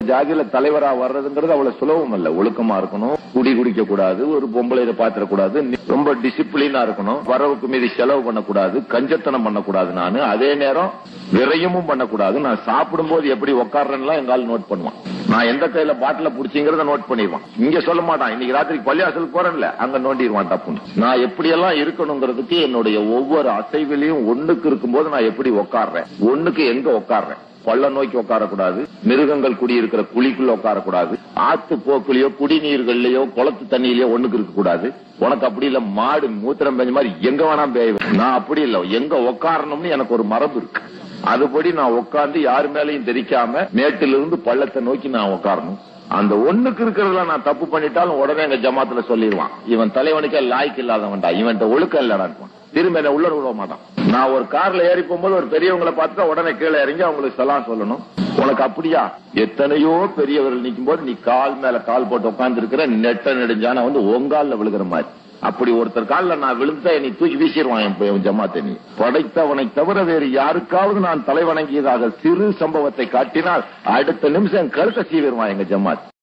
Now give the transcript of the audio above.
ஜாதியில தலைவரா வர்றதுங்கிறது அவ்வளவு சுலபம் இல்ல ஒழுக்கமா இருக்கணும் குடி குடிக்க கூடாது ஒரு பொம்பளை பாத்திரக்கூடாது ரொம்ப டிசிப்ளினா இருக்கணும் வரவுக்கு மீறி செலவு பண்ணக்கூடாது கஞ்சத்தனம் பண்ணக்கூடாது நானு அதே நேரம் விரயமும் பண்ணக்கூடாது நான் சாப்பிடும் போது எப்படி உட்கார்றேன்னு எங்க ஆள் நோட் பண்ணுவான் நான் எந்த கையில பாட்டில புடிச்சிங்கிறத நோட் பண்ணிடுவான் இங்க சொல்ல மாட்டான் இன்னைக்கு ராத்திரிக்கு பள்ளியாசல் போறேன்ல அங்க நோண்டிடுவான் தப்புன்னு நான் எப்படி எல்லாம் இருக்கணுங்கிறதுக்கு என்னுடைய ஒவ்வொரு அசைவிலையும் ஒண்ணுக்கு இருக்கும்போது நான் எப்படி உட்கார்றேன் ஒண்ணுக்கு எங்க உட்கார்றேன் பள்ள நோக்கி உட்காரக்கூடாது மிருகங்கள் குடியிருக்கிற குழிக்குள்ள உட்காரக்கூடாது ஆத்து போக்குலயோ குடிநீர்கள்லயோ குளத்து தண்ணியிலயோ ஒண்ணுக்கு இருக்க கூடாது உனக்கு அப்படி இல்ல மாடு மூத்திரம் பெஞ்ச மாதிரி எங்க வேணா பேய்வேன் நான் அப்படி இல்ல எங்க உட்காரணும்னு எனக்கு ஒரு மரபு இருக்கு அதுபடி நான் உட்கார்ந்து யாரு மேலையும் தெரிக்காம மேட்டிலிருந்து பள்ளத்தை நோக்கி நான் உட்காரணும் அந்த ஒண்ணுக்கு இருக்கிறதுல நான் தப்பு பண்ணிட்டாலும் உடனே எங்க ஜமாத்துல சொல்லிடுவான் இவன் தலைவனுக்கே லாய்க்கு இல்லாதவன்டா இவன்ட்ட ஒழுக்கம் இல்லடான் திரும்ப என்ன உள்ள விட மாட்டான் நான் ஒரு கார்ல ஏறி போகும்போது ஒரு பெரியவங்களை பார்த்துட்டா உடனே கீழே இறங்கி அவங்களுக்கு சலாம் சொல்லணும் உனக்கு அப்படியா எத்தனையோ பெரியவர்கள் நிக்கும் போது நீ கால் மேல கால் போட்டு உட்கார்ந்து இருக்கிற நெட்ட நெடுஞ்சான வந்து உங்கால்ல விழுகிற மாதிரி அப்படி ஒருத்தர் காலில் நான் விழுந்தா என்னை தூக்கி வீசிடுவான் என் பையன் ஜமாத்தை நீ படைத்தவனை தவிர வேறு யாருக்காவது நான் தலை வணங்கியதாக சிறு சம்பவத்தை காட்டினால் அடுத்த நிமிஷம் கருத்தை சீவிடுவான் எங்க ஜமாத்